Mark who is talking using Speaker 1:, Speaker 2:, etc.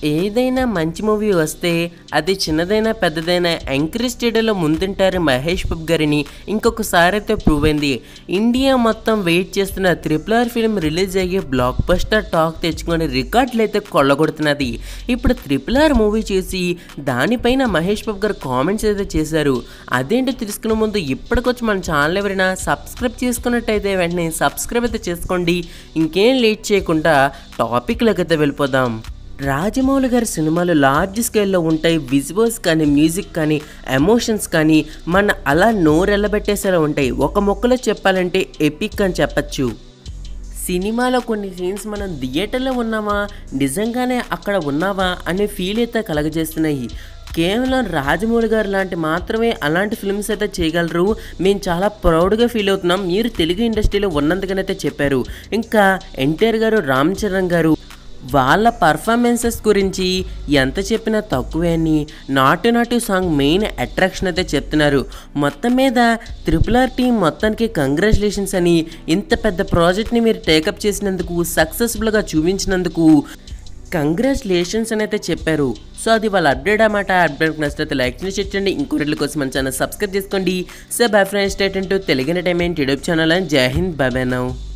Speaker 1: ఏదైనా మంచి మూవీ వస్తే అది చిన్నదైనా పెద్దదైనా ఎంకరేజ్ చేయడంలో ముందుంటారు మహేష్ బాబు గారిని ఇంకొకసారి అయితే ప్రూవ్ అయింది ఇండియా మొత్తం వెయిట్ చేస్తున్న త్రిపుల్ ఆర్ ఫిల్మ్ రిలీజ్ అయ్యి బ్లాక్ బస్టర్ టాక్ తెచ్చుకొని రికార్డులు అయితే కొల్లగొడుతున్నది ఇప్పుడు త్రిపుల్ ఆర్ మూవీ చేసి దానిపైన మహేష్ బాబు గారు కామెంట్స్ అయితే చేశారు అదేంటో తెలుసుకునే ముందు ఇప్పటికొచ్చి మన ఛానల్ ఎవరైనా సబ్స్క్రైబ్ చేసుకున్నట్టయితే వెంటనే సబ్స్క్రైబ్ అయితే చేసుకోండి ఇంకేం లేట్ చేయకుండా టాపిక్లోకి అయితే వెళ్ళిపోదాం రాజమౌళి గారి సినిమాలు లార్జ్ స్కేల్లో ఉంటాయి విజువల్స్ కానీ మ్యూజిక్ కానీ ఎమోషన్స్ కానీ మన అలా నోరెళ్ళబెట్టేసేలా ఉంటాయి ఒక మొక్కలో చెప్పాలంటే ఎపిక్ అని చెప్పచ్చు సినిమాలో కొన్ని సీన్స్ మనం థియేటర్లో ఉన్నామా నిజంగానే అక్కడ ఉన్నావా అనే ఫీల్ అయితే కలగజేస్తున్నాయి కేవలం రాజమౌళి గారు లాంటి మాత్రమే అలాంటి ఫిల్మ్స్ అయితే చేయగలరు మేము చాలా ప్రౌడ్గా ఫీల్ అవుతున్నాం మీరు తెలుగు ఇండస్ట్రీలో ఉన్నందుకనైతే చెప్పారు ఇంకా ఎన్టీఆర్ గారు రామ్ చరణ్ గారు వాళ్ళ పర్ఫార్మెన్సెస్ గురించి ఎంత చెప్పినా తక్కువే అని నాటు నాటు సాంగ్ మెయిన్ అట్రాక్షన్ అయితే చెప్తున్నారు మొత్తం మీద త్రిపుల్ ఆర్ టీం మొత్తానికి కంగ్రాచులేషన్స్ అని ఇంత పెద్ద ప్రాజెక్ట్ని మీరు టేకప్ చేసినందుకు సక్సెస్ఫుల్గా చూపించినందుకు కంగ్రాచులేషన్స్ అని అయితే చెప్పారు సో అది వాళ్ళ అప్డేట్ అన్నమాట అప్డేట్ నచ్చితే లైక్ చేసి ఇచ్చండి ఇంకో రెడ్ల కోసం మన ఛానల్ సబ్స్క్రైబ్ చేసుకోండి సో బై ఫ్రెండ్స్ స్టేట్ అంటూ తెలుగు ఎంటర్టైన్మెంట్ యూట్యూబ్ ఛానల్ అని జై హింద్ బాయ్ నౌ